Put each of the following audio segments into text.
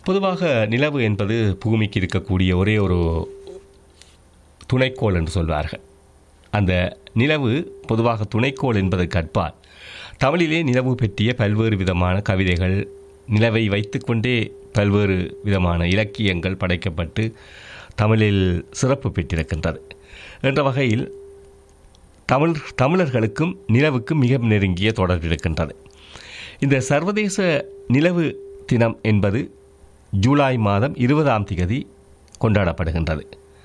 பொதுவாக நிலவு என்பது பூமிக்கு இருக்கக்கூடிய ஒரே ஒரு துணைக்கோள் என்று சொல்வார்கள் அந்த நிலவு பொதுவாக துணைக்கோள் என்பதற்கு அற்பால் தமிழிலே நிலவு பற்றிய பல்வேறு விதமான கவிதைகள் நிலவை வைத்துக்கொண்டே பல்வேறு விதமான இலக்கியங்கள் படைக்கப்பட்டு தமிழில் சிறப்பு பெற்றிருக்கின்றது என்ற வகையில் தமிழ் தமிழர்களுக்கும் நிலவுக்கும் மிக நெருங்கிய தொடர்பு இருக்கின்றது இந்த சர்வதேச நிலவு தினம் என்பது ஜூலை மாதம் இருபதாம் திகதி கொண்டாடப்படுகின்றது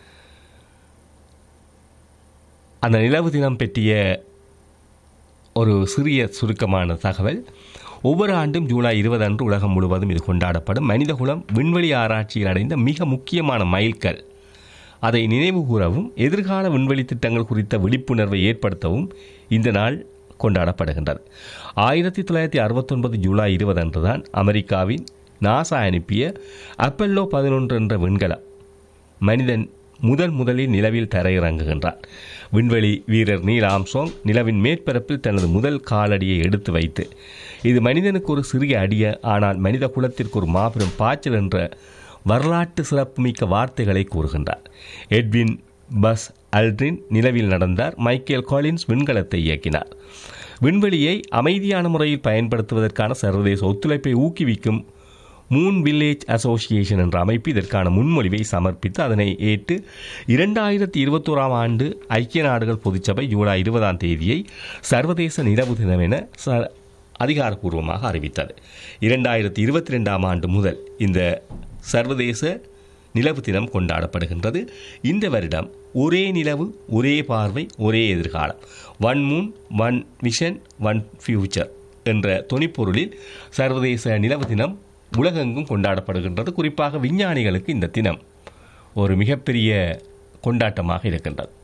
அந்த நிலவு தினம் பற்றிய ஒரு சிறிய சுருக்கமான தகவல் ஒவ்வொரு ஆண்டும் ஜூலை இருபது அன்று உலகம் முழுவதும் இது கொண்டாடப்படும் மனிதகுலம் விண்வெளி ஆராய்ச்சியில் அடைந்த மிக முக்கியமான மைல்கல் அதை நினைவு கூறவும் எதிர்கால விண்வெளி திட்டங்கள் குறித்த விழிப்புணர்வை ஏற்படுத்தவும் இந்த நாள் கொண்டாடப்படுகின்றது ஆயிரத்தி தொள்ளாயிரத்தி அறுபத்தொன்பது ஜூலை இருபது அன்றுதான் அமெரிக்காவின் நாசா அனுப்பிய அப்பல்லோ பதினொன்று என்ற விண்கலம் மனிதன் முதல் முதலில் நிலவில் தரையிறங்குகின்றார் விண்வெளி வீரர் நீல் ஆம்சோங் நிலவின் மேற்பரப்பில் தனது முதல் காலடியை எடுத்து வைத்து இது மனிதனுக்கு ஒரு சிறிய அடிய ஆனால் மனித குலத்திற்கு ஒரு மாபெரும் பாய்ச்சல் என்ற வரலாற்று சிறப்புமிக்க வார்த்தைகளை கூறுகின்றார் எட்வின் பஸ் அல்ட்ரின் நிலவில் நடந்தார் மைக்கேல் காலின்ஸ் விண்கலத்தை இயக்கினார் விண்வெளியை அமைதியான முறையில் பயன்படுத்துவதற்கான சர்வதேச ஒத்துழைப்பை ஊக்குவிக்கும் மூன் வில்லேஜ் அசோசியேஷன் என்ற அமைப்பு இதற்கான முன்மொழிவை சமர்ப்பித்து அதனை ஏற்று இரண்டாயிரத்தி இருபத்தோராம் ஆண்டு ஐக்கிய நாடுகள் பொதுச்சபை ஜூலை இருபதாம் தேதியை சர்வதேச நிலவு தினம் என ச அதிகாரப்பூர்வமாக அறிவித்தது இரண்டாயிரத்தி இருபத்தி ரெண்டாம் ஆண்டு முதல் இந்த சர்வதேச நிலவு தினம் கொண்டாடப்படுகின்றது இந்த வருடம் ஒரே நிலவு ஒரே பார்வை ஒரே எதிர்காலம் one moon one vision one future என்ற தொனிப்பொருளில் சர்வதேச நிலவு தினம் உலகெங்கும் கொண்டாடப்படுகின்றது குறிப்பாக விஞ்ஞானிகளுக்கு இந்த தினம் ஒரு மிகப்பெரிய கொண்டாட்டமாக இருக்கின்றது